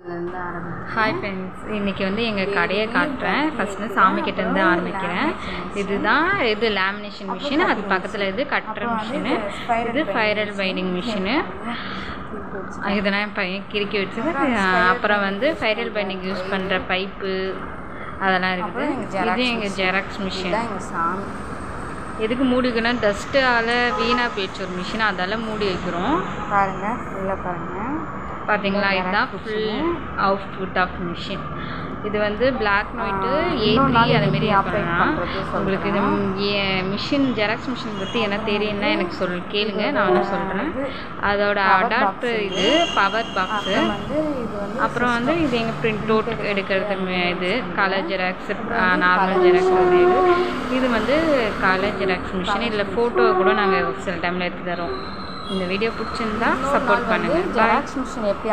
இருந்து ஆரம்பிச்சு hi friends இன்றைக்கி வந்து எங்கள் கடையை காட்டுறேன் ஃபஸ்ட்டு சாமி கிட்ட இருந்து ஆரம்பிக்கிறேன் இதுதான் இது லேமினேஷன் மிஷின் அது பக்கத்தில் இது கட்டுற மிஷினு இது ஃபைரல் பைண்டிங் மிஷினு இதெல்லாம் என் பையன் கிறுக்கி வச்சது அப்புறம் வந்து ஃபைரல் பைண்டிங் யூஸ் பண்ணுற பைப்பு அதெல்லாம் இருக்குது இது எங்கள் ஜெராக்ஸ் மிஷின் இதுதான் எங்கள் சாமி எதுக்கு மூடி வைக்கணும் டஸ்ட்டால் வீணாக போயிடுச்சு ஒரு மிஷின் அதால் மூடி வைக்கிறோம் பாருங்க ஃபுல்லாக பாருங்க பார்த்தீங்களா இதுதான் ஃபுல் அவுட்புட் ஆஃப் மிஷின் இது வந்து பிளாக் ஒயிட்டு ஏ இன்னொரு த்ரீ நாள் அதுமாரி எப்படி operate பண்ணலாம் பண்றது சொல்றேன். உங்களுக்கு இது மிஷின் ஜெராக்ஸ் மிஷின் பற்றி என்ன தெரியும்னா எனக்கு சொல் கேளுங்க நான் வந்து சொல்கிறேன் அதோட அடாப்டர் இது பவர் பாக்ஸு அப்புறம் வந்து இது வந்து அப்புறம் வந்து இது எங்கள் பிரிண்ட் அவுட் எடுக்கிறது ம- இது கலர் ஜெராக்ஸ் நார்மல் ஜெராக்ஸ் இது இது வந்து கலர் ஜெராக்ஸ் மிஷின் இதில் ஃபோட்டோ கூட நாங்கள் சில டைமில் எடுத்து தரோம் இந்த வீடியோ பிடிச்சிருந்தா சப்போர்ட் பண்ணுங்கள் பாய் ஜெராக்ஸ் மிஷின் எப்படி